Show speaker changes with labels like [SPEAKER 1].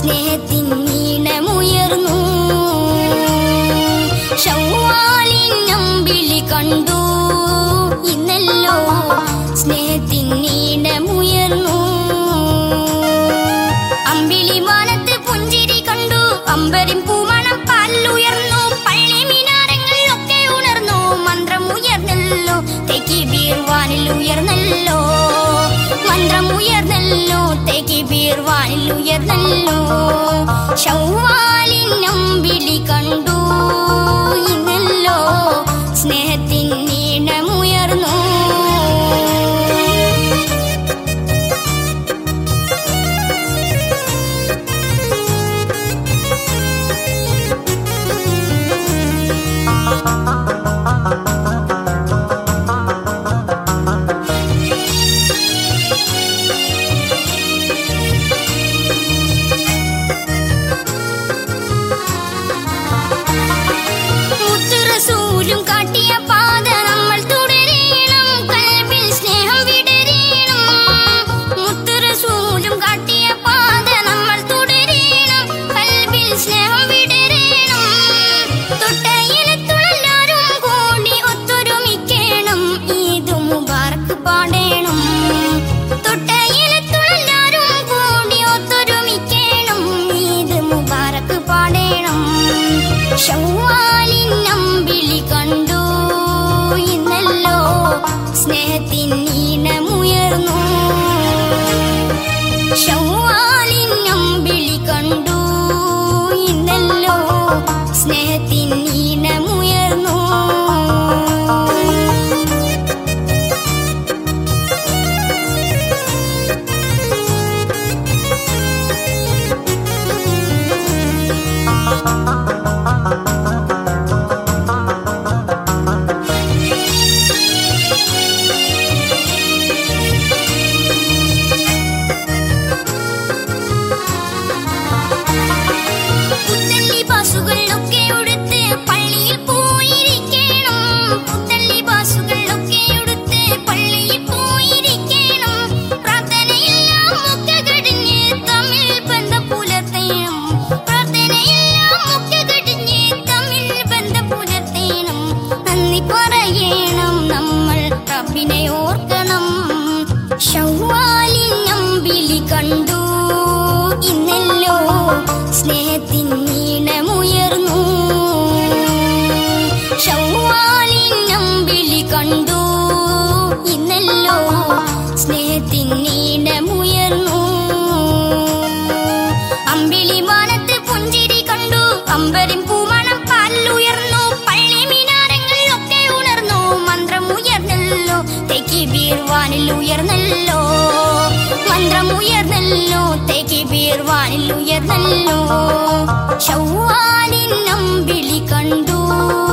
[SPEAKER 1] സ്നേഹത്തിൻ നീണമുയർന്നു ഷവ്വാലിൻ അമ്പിളി കണ്ടു ഇന്നല്ലോ സ്നേഹത്തിൻ നീണമുയർന്നു അമ്പിളി മാനത്ത് പുഞ്ചിരി കണ്ടു അമ്പരിൻ പൂമണം പാലുയർന്നു പള്ളി മിനാരങ്ങളിലൊക്കെ ഉണർന്നു മന്ത്രം ഉയർന്നല്ലോ തെക്കി ബീർവാനിൽ ഉയർന്നല്ലോ മന്ത്രം ഉയർന്നല്ലോ തെക്കി ബീർവാനിൽ ഉയർന്നല്ലോ ഷൗവാലിൻ അമ്പിളി കണ്ടു ഇന്നല്ലോ സ്നേഹത്തിൻ നീണമുയർന്നു മുത്തുറസൂലും കാട്ടിയ പാത നമ്മൾ തുടരണം കൽബിൽ സ്നേഹം വിടരണം മുത്തുറസൂലും കാട്ടിയ പാത നമ്മൾ തുടരണം കൽബിൽ സ്നേഹം വിടരണം തൊട്ടയിലത്തുള്ളെല്ലാരും കൂടി ഒത്തൊരുമിക്കണം ഈദ് മുബാറക്ക് പാടേണം തൊട്ടയിലത്തുള്ളെല്ലാരും കൂടി ഒത്തൊരുമിക്കണം ഈദ് മുബാറക്ക് പാടേണം ഷവ്വാലിൻ അമ്പിളി കണ്ടു ഇന്നല്ലോ സ്നേഹത്തിൻ ഈണമുയർന്നു ഷവ്വാലിൻ അമ്പിളി കണ്ടു ഇന്നല്ലോ സ്നേഹത്തിൻ ഈണമുയർന്നു പുത്തല്ലി ബാസുകളിലൊക്കെ ഉടുത്ത് പള്ളിയിൽ പോയിരിക്കണം പുത്തല്ലി ബാസുകളിലൊക്കെ ഉടുത്ത് പള്ളിയിൽ പോയിരിക്കണം പ്രാർത്ഥനയെല്ലാം ഒക്കെ കഴിഞ്ഞ് തമ്മിൽ ബന്ധം പുലർത്തണം പ്രാർത്ഥനയെല്ലാം ഒക്കെ കഴിഞ്ഞ് തമ്മിൽ ബന്ധം പുലർത്തണം നന്ദി പറയണം നമ്മൾ റബ്ബിനെ ഓർക്കണം ഷവ്വാലിൻ അമ്പിളി കണ്ടു ഇന്നല്ലോ സ്നേഹത്തിൻ നീണമുയർന്നു ഷവ്വാലിൻ അമ്പിളി കണ്ടു ഇന്നല്ലോ സ്നേഹത്തിൻ നീണമുയർന്നു അമ്പിളി മാനത്ത് പുഞ്ചിരി കണ്ടു അമ്പരിൻ പൂമണം പാലുയർന്നു പള്ളി മിനാരങ്ങളിലൊക്കെ ഉണർന്നു മന്ത്രം ഉയർന്നല്ലോ തെക്കി ബീർവാനിൽ ഉയർന്നല്ലോ മന്ത്രം ഉയർന്നല്ലോ തെക്കി ബീർവാനിൽ ഉയർന്നല്ലോ ഷവ്വാലിൻ അമ്പിളി കണ്ടു